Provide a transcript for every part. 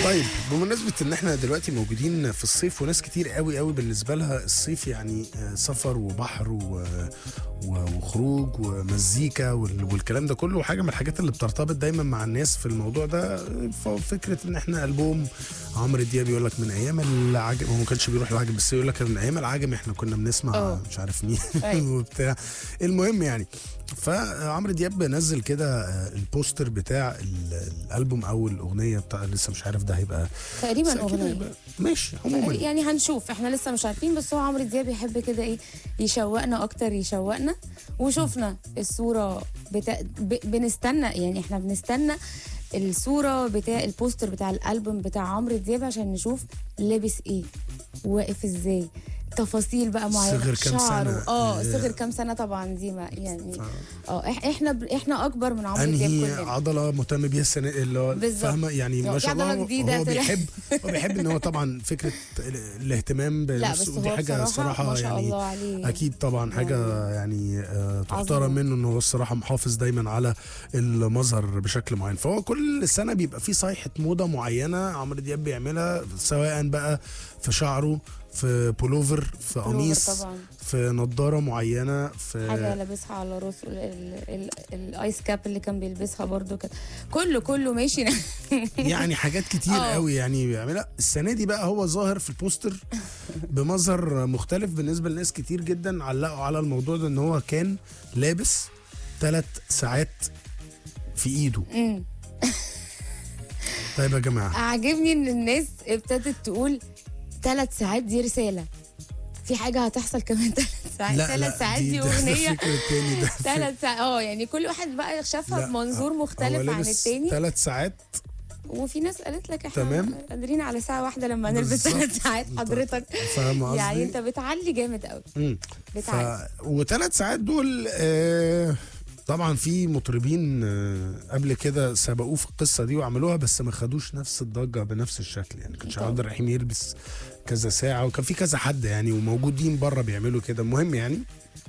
طيب بمناسبة ان احنا دلوقتي موجودين في الصيف وناس كتير قوي قوي بالنسبة لها الصيف يعني آه، سفر وبحر و... و... وخروج ومزيكا وال... والكلام ده كله حاجة من الحاجات اللي بترتبط دايما مع الناس في الموضوع ده ف- فكرة ان احنا ألبوم عمرو دياب يقول لك من ايام العجم هو ما كانش بيروح العجم بس يقول لك من ايام العجم احنا كنا بنسمع اه. مش عارف مين أيوة. وبتاع المهم يعني فعمرو دياب نزل كده آه، البوستر بتاع ال- الالبوم او الاغنيه بتاع لسه مش عارف ده هيبقى تقريبا بس أكيد اغنيه هيبقى ماشي عموما يعني هنشوف احنا لسه مش عارفين بس هو عمرو دياب يحب كده ايه يشوقنا اكتر يشوقنا وشفنا الصوره بتا... ب... بنستنى يعني احنا بنستنى الصوره بتاع البوستر بتاع الالبوم بتاع عمرو دياب عشان نشوف لابس ايه واقف ازاي تفاصيل بقى معينه صغر كام شعره. سنة. اه آه. صغر كام سنه طبعا دي ما يعني اه إح- احنا ب... احنا اكبر من عمرو دياب انهي كلنا عضله مهتم بيها السنه اللي هو بالظبط. فاهمه يعني لو ما في شاء الله عضلة هو- جديدة هو طلع. بيحب هو بيحب ان هو طبعا فكره ال- الاهتمام لا بس بنفسه هو ودي حاجه بصراحة صراحه ما شاء يعني الله عليه اكيد طبعا حاجه يعني آه، تحترم عظيم. منه ان هو الصراحه محافظ دايما على المظهر بشكل معين فهو كل سنه بيبقى فيه صيحه موضه معينه عمرو دياب بيعملها سواء بقى في شعره في بولوفر في بلوفر قميص طبعا في نضاره معينه في حاجه لابسها على راسه ال- ال- ال- الايس كاب اللي كان بيلبسها برضو كده كله كله ماشي يعني حاجات كتير اه. قوي يعني بيعملها السنه دي بقى هو ظاهر في البوستر بمظهر مختلف بالنسبه لناس كتير جدا علقوا على الموضوع ده ان هو كان لابس ثلاث ساعات في ايده مم. طيب يا جماعه عاجبني ان الناس ابتدت تقول ثلاث ساعات دي رساله في حاجه هتحصل كمان ثلاث ساعات ثلاث ساعات دي, ده اغنيه الفكر التاني ده ثلاث ساعات اه يعني كل واحد بقى شافها لا، بمنظور مختلف عن التاني ثلاث ساعات وفي ناس قالت لك احنا تمام. قادرين على ساعه واحده لما نلبس بالظبط. ثلاث ساعات حضرتك فاهم قصدي؟ يعني انت بتعلي جامد قوي مم. ف... بتعلي وثلاث ساعات دول آه طبعا في مطربين آه قبل كده سبقوه في القصه دي وعملوها بس ما خدوش نفس الضجه بنفس الشكل يعني كان طبعا. عبد الرحيم يلبس كذا ساعه وكان في كذا حد يعني وموجودين بره بيعملوا كده المهم يعني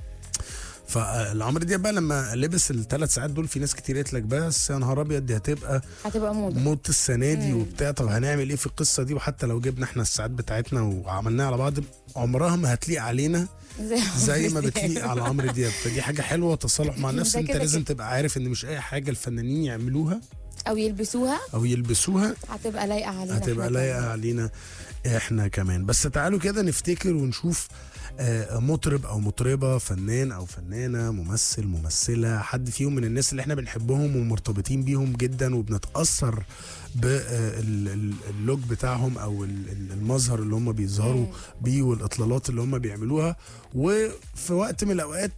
فالعمرو دياب بقى لما لبس الثلاث ساعات دول في ناس كتير قالت لك بس يا نهار ابيض دي هتبقى هتبقى موضه موت السنه دي مم. وبتاع طب هنعمل ايه في القصه دي وحتى لو جبنا احنا الساعات بتاعتنا وعملناها على بعض عمرها ما هتليق علينا زي ما بتليق على عمرو دياب فدي حاجه حلوه تصالح مع أكيد، النفس ده انت كده لازم كده. تبقى عارف ان مش اي حاجه الفنانين يعملوها او يلبسوها او يلبسوها هتبقى لايقه علينا هتبقى إحنا لايقه كمان. علينا احنا كمان بس تعالوا كده نفتكر ونشوف آه، مطرب او مطربه فنان او فنانه ممثل ممثله حد فيهم من الناس اللي احنا بنحبهم ومرتبطين بيهم جدا وبنتاثر باللوك بتاعهم او ال- ال- المظهر اللي هم بيظهروا مم. بيه والاطلالات اللي هم بيعملوها وفي وقت من الاوقات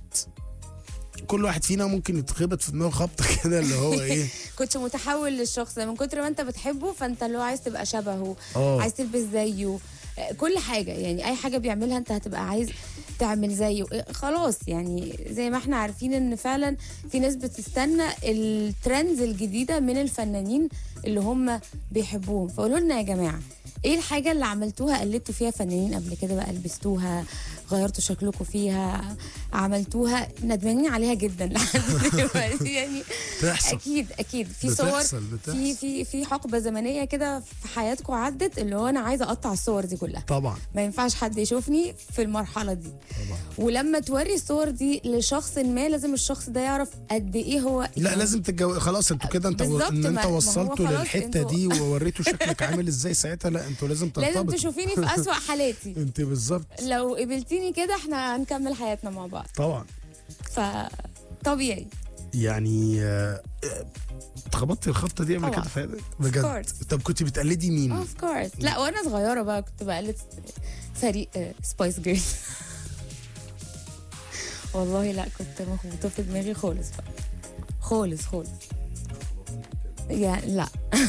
كل واحد فينا ممكن يتخبط في دماغه خبطه كده اللي هو ايه كنت متحول للشخص ده من كتر ما انت بتحبه فانت اللي هو عايز تبقى شبهه اه عايز تلبس زيه آه، كل حاجه يعني اي حاجه بيعملها انت هتبقى عايز تعمل زيه آه، خلاص يعني زي ما احنا عارفين ان فعلا في ناس بتستنى الترندز الجديده من الفنانين اللي هم بيحبوهم فقولوا لنا يا جماعه ايه الحاجه اللي عملتوها قلدتوا فيها فنانين قبل كده بقى لبستوها غيرتوا شكلكم فيها عملتوها ندمانين عليها جدا لحد دلوقتي يعني بتحصل اكيد اكيد في صور بتحصل بتحصل في في في حقبه زمنيه كده في حياتكم عدت اللي هو انا عايزه اقطع الصور دي كلها طبعا ما ينفعش حد يشوفني في المرحله دي طبعا ولما توري الصور دي لشخص ما لازم الشخص ده يعرف قد ايه هو لا لازم تتجوز خلاص انتوا كده انت بالظبط، ان ما- انت ما هو وصلتوا خلاص للحته انتوا- دي ووريتوا شكلك عامل ازاي ساعتها لا انتوا لازم لازم ترتبطوا تشوفيني في اسوأ حالاتي انت بالظبط لو قبلتيني كده احنا هنكمل حياتنا مع بعض طبعا فطبيعي يعني آه، آه، اتخبطتي الخبطه دي قبل طبعا. كده في حياتك؟ بجد course. طب كنت بتقلدي مين؟ اوف كورس لا وانا صغيره بقى كنت بقلد فريق سبايس جيرلز والله لا كنت مخبوطه في دماغي خالص بقى خالص خالص يعني لا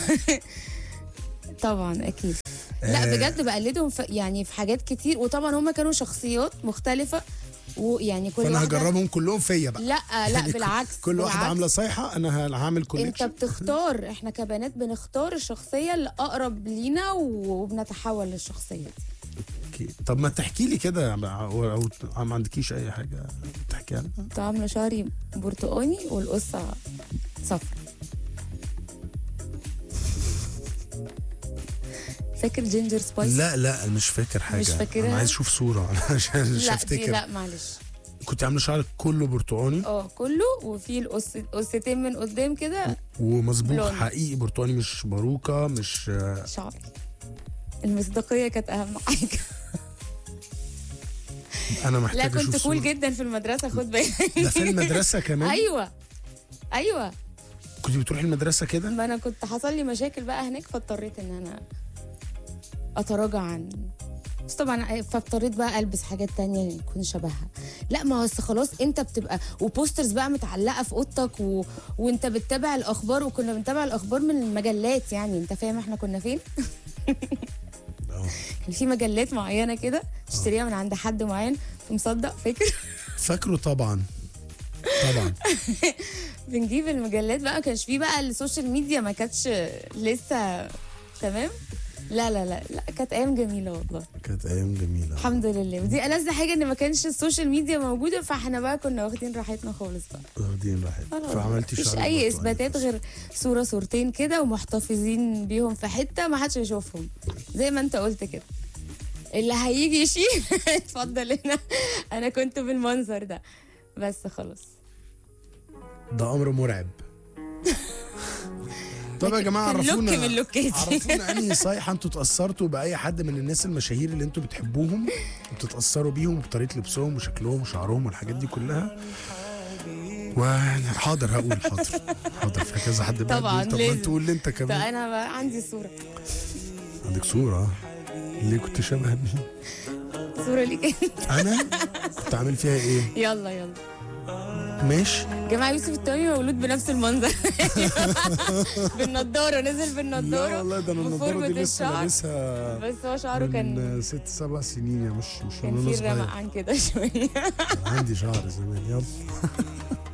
طبعا اكيد لا آه. بجد بقلدهم في يعني في حاجات كتير وطبعا هم كانوا شخصيات مختلفه ويعني كل فانا واحده هجربهم كلهم فيا بقى لا لا يعني بالعكس كل واحده بالعكس. عامله صيحه انا ه- هعمل انت كونكشن بتختار احنا كبنات بنختار الشخصيه اللي اقرب لينا وبنتحول للشخصيه دي اوكي طب ما تحكي لي كده او أو ما عندكيش اي حاجه تحكي عنها كنت عامله شعري برتقاني والقصه صفرا فاكر جينجر سبايس لا لا مش فاكر حاجه مش فاكرها؟ انا عايز اشوف صوره عشان مش لا دي هفتكر لا معلش كنت عامله شعرك كله برتقاني اه كله وفي القص قصتين من قدام كده ومصبوغ بلوند. حقيقي برتقاني مش باروكه مش شعر المصداقيه كانت اهم حاجه انا لا محتاج كنت اشوف كول صورة. جدا في المدرسه خد بالك ده في المدرسه كمان ايوه ايوه كنت بتروحي المدرسه كده ما انا كنت حصل لي مشاكل بقى هناك فاضطريت ان انا اتراجع عن بس طبعا فاضطريت بقى البس حاجات تانية يكون شبهها لا ما هو أصل خلاص انت بتبقى وبوسترز بقى متعلقه في اوضتك و... وانت بتتابع الاخبار وكنا بنتابع الاخبار من المجلات يعني انت فاهم احنا كنا فين آه. كان في مجلات معينه كده تشتريها من عند حد معين في مصدق فاكر فاكره طبعا طبعا بنجيب المجلات بقى ما كانش فيه بقى السوشيال ميديا ما كانتش لسه تمام لا لا لا لا كانت ايام جميله والله كانت ايام جميله الحمد لله ودي ألذ حاجه ان ما كانش السوشيال ميديا موجوده فاحنا بقى كنا واخدين راحتنا خالص بقى واخدين راحت خلاص. فعملتي مفيش شعرك اي برتقاني. اثباتات غير صوره صورتين كده ومحتفظين بيهم في حته ما حدش يشوفهم زي ما انت قلت كده اللي هيجي يشيل اتفضل هنا انا كنت بالمنظر ده بس خلاص ده امر مرعب طب يا جماعه كان لوك عرفونا من اللوكات. عرفونا انهي صيحه انتوا اتاثرتوا باي حد من الناس المشاهير اللي انتوا بتحبوهم وبتتاثروا بيهم وبطريقه لبسهم وشكلهم وشعرهم والحاجات دي كلها وحاضر هقول حاضر حاضر في كذا حد بقى طبعاً، بيقول طب ما لازم. انت قول لي انت ده كمان انا بقى عندي صوره عندك صوره ليه كنت شبه مين صوره ليك انت. انا كنت عامل فيها ايه يلا يلا ماشي جماعه يوسف التومي مولود بنفس المنظر بالنضاره نزل لا بالنضاره والله ده انا وفورمة النضاره دي لسه الشعر. لابسها بس هو شعره كان من ست سبع سنين يا مش مش كان من وانا فيه رمق صغير عن كده شويه عندي شعر زمان يلا